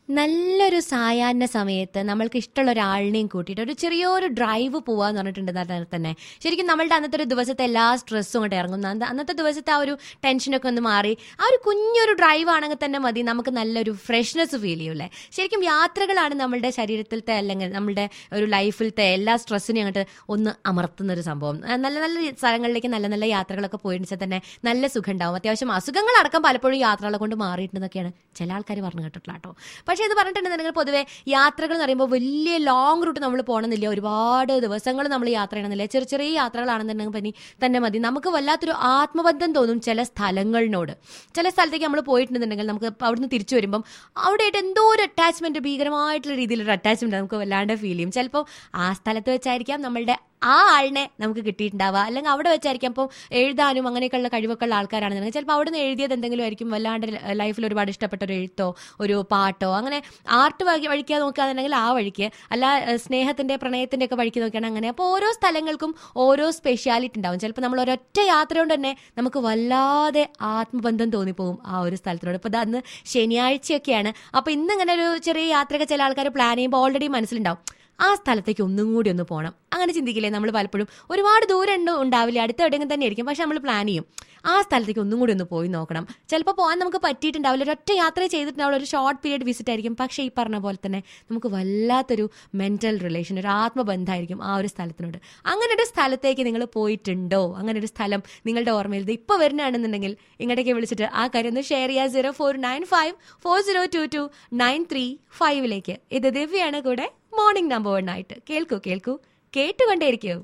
നല്ലൊരു സായാഹ്ന സമയത്ത് നമ്മൾക്ക് ഇഷ്ടമുള്ള ഒരാളിനെയും കൂട്ടിയിട്ട് ഒരു ചെറിയൊരു ഡ്രൈവ് പോവാന്ന് പറഞ്ഞിട്ടുണ്ട് തന്നെ ശരിക്കും നമ്മളുടെ അന്നത്തെ ഒരു ദിവസത്തെ എല്ലാ സ്ട്രെസ്സും കൊണ്ട് ഇറങ്ങുന്നു അന്ന് അന്നത്തെ ദിവസത്തെ ആ ഒരു ടെൻഷനൊക്കെ ഒന്ന് മാറി ആ ഒരു കുഞ്ഞൊരു ഡ്രൈവ് ആണെങ്കിൽ തന്നെ മതി നമുക്ക് നല്ലൊരു ഫ്രഷ്നെസ് ഫീൽ ചെയ്യൂലേ ശരിക്കും യാത്രകളാണ് നമ്മളുടെ ശരീരത്തിലത്തെ അല്ലെങ്കിൽ നമ്മളുടെ ഒരു ലൈഫിലത്തെ എല്ലാ സ്ട്രെസ്സിനെയും അങ്ങോട്ട് ഒന്ന് അമർത്തുന്ന ഒരു സംഭവം ആ, നല്ല നല്ല സ്ഥലങ്ങളിലേക്ക് നല്ല നല്ല യാത്രകളൊക്കെ പോയിച്ചാൽ തന്നെ നല്ല സുഖം ഉണ്ടാവും അത്യാവശ്യം അസുഖങ്ങളടക്കം പലപ്പോഴും യാത്രകളെ കൊണ്ട് മാറിയിട്ടുണ്ടെന്നൊക്കെയാണ് ചില ആൾക്കാർ പറഞ്ഞു കേട്ടിട്ടുള്ള കേട്ടോ പക്ഷേ ഇത് പറഞ്ഞിട്ടുണ്ടെന്നുണ്ടെങ്കിൽ പൊതുവെ യാത്രകൾ എന്ന് പറയുമ്പോൾ വലിയ ലോങ് റൂട്ട് നമ്മൾ പോകണമെന്നില്ല ഒരുപാട് ദിവസങ്ങൾ നമ്മൾ യാത്ര ചെയ്യണമെന്നില്ല ചെറിയ ചെറിയ യാത്രകളാണെന്നുണ്ടെങ്കിൽ പനി തന്നെ മതി നമുക്ക് വല്ലാത്തൊരു ആത്മബന്ധം തോന്നും ചില സ്ഥലങ്ങളിനോട് ചില സ്ഥലത്തേക്ക് നമ്മൾ പോയിട്ടുണ്ടെന്നുണ്ടെങ്കിൽ നമുക്ക് ഇപ്പം അവിടുന്ന് തിരിച്ചു വരുമ്പം അവിടെയായിട്ട് എന്തോ ഒരു അറ്റാച്ച്മെന്റ് ഭീകരമായിട്ടുള്ള രീതിയിലൊരു അറ്റാച്ച്മെന്റ് നമുക്ക് വല്ലാണ്ട് ഫീൽ ചെയ്യും ചിലപ്പോൾ ആ സ്ഥലത്ത് വെച്ചായിരിക്കാം നമ്മളുടെ ആ ആളിനെ നമുക്ക് കിട്ടിയിട്ടുണ്ടാവുക അല്ലെങ്കിൽ അവിടെ വെച്ചായിരിക്കും അപ്പോൾ എഴുതാനും അങ്ങനെയൊക്കെയുള്ള കഴിവൊക്കെ ഉള്ള ആൾക്കാരാണെന്നുണ്ടെങ്കിൽ ചിലപ്പോൾ അവിടെ നിന്ന് എഴുതിയത് എന്തെങ്കിലും ആയിരിക്കും വല്ലാണ്ട് ലൈഫിൽ ഒരുപാട് ഇഷ്ടപ്പെട്ട ഒരു എഴുത്തോ ഒരു പാട്ടോ അങ്ങനെ ആർട്ട് വഴി വഴിക്കാൻ നോക്കുകയാണെന്നുണ്ടെങ്കിൽ ആ വഴിക്ക് അല്ല ഏഹ്, സ്നേഹത്തിന്റെ പ്രണയത്തിന്റെ ഒക്കെ വഴിക്ക് നോക്കുകയാണെങ്കിൽ അങ്ങനെ അപ്പോൾ ഓരോ സ്ഥലങ്ങൾക്കും ഓരോ സ്പെഷ്യാലിറ്റി ഉണ്ടാവും ചിലപ്പോൾ നമ്മൾ ഒരൊറ്റ യാത്ര കൊണ്ട് തന്നെ നമുക്ക് വല്ലാതെ ആത്മബന്ധം തോന്നിപ്പോകും ആ ഒരു സ്ഥലത്തിനോട് ഇപ്പോൾ അന്ന് ശനിയാഴ്ചയൊക്കെയാണ് അപ്പോൾ ഇന്ന് ഇങ്ങനെ ഒരു ചെറിയ യാത്രയൊക്കെ ചില ആൾക്കാർ പ്ലാൻ ചെയ്യുമ്പോൾ ഓൾറെഡി മനസ്സിലുണ്ടാവും ആ സ്ഥലത്തേക്ക് ഒന്നും കൂടി ഒന്ന് പോകണം അങ്ങനെ ചിന്തിക്കില്ലേ നമ്മൾ പലപ്പോഴും ഒരുപാട് ദൂരം ഉണ്ട് ഉണ്ടാവില്ല അടുത്ത എവിടെയെങ്കിലും തന്നെ ആയിരിക്കും പക്ഷെ നമ്മൾ പ്ലാൻ ചെയ്യും ആ സ്ഥലത്തേക്ക് ഒന്നും കൂടി ഒന്ന് പോയി നോക്കണം ചിലപ്പോൾ പോകാൻ നമുക്ക് പറ്റിയിട്ടുണ്ടാവില്ല ഒരൊറ്റ യാത്ര ചെയ്തിട്ടുണ്ടാവില്ല ഒരു ഷോർട്ട് പീരീഡ് വിസിറ്റ് ആയിരിക്കും പക്ഷേ ഈ പറഞ്ഞ പോലെ തന്നെ നമുക്ക് വല്ലാത്തൊരു മെന്റൽ റിലേഷൻ ഒരു ആത്മബന്ധമായിരിക്കും ആ ഒരു സ്ഥലത്തിനോട് അങ്ങനെ ഒരു സ്ഥലത്തേക്ക് നിങ്ങൾ പോയിട്ടുണ്ടോ അങ്ങനെ ഒരു സ്ഥലം നിങ്ങളുടെ ഓർമ്മയിൽ ഇത് ഇപ്പോൾ വരുന്നതാണെന്നുണ്ടെങ്കിൽ ഇങ്ങോട്ടേക്ക് വിളിച്ചിട്ട് ആ കാര്യം ഒന്ന് ഷെയർ ചെയ്യുക zero four nine five four zero two two nine three ഫൈവിലേക്ക് ഇത് ദിവ്യാണ് കൂടെ മോർണിംഗ് നമ്പർ വൺ ആയിട്ട് കേൾക്കൂ കേൾക്കൂ കേട്ടുകൊണ്ടേയിരിക്കൂ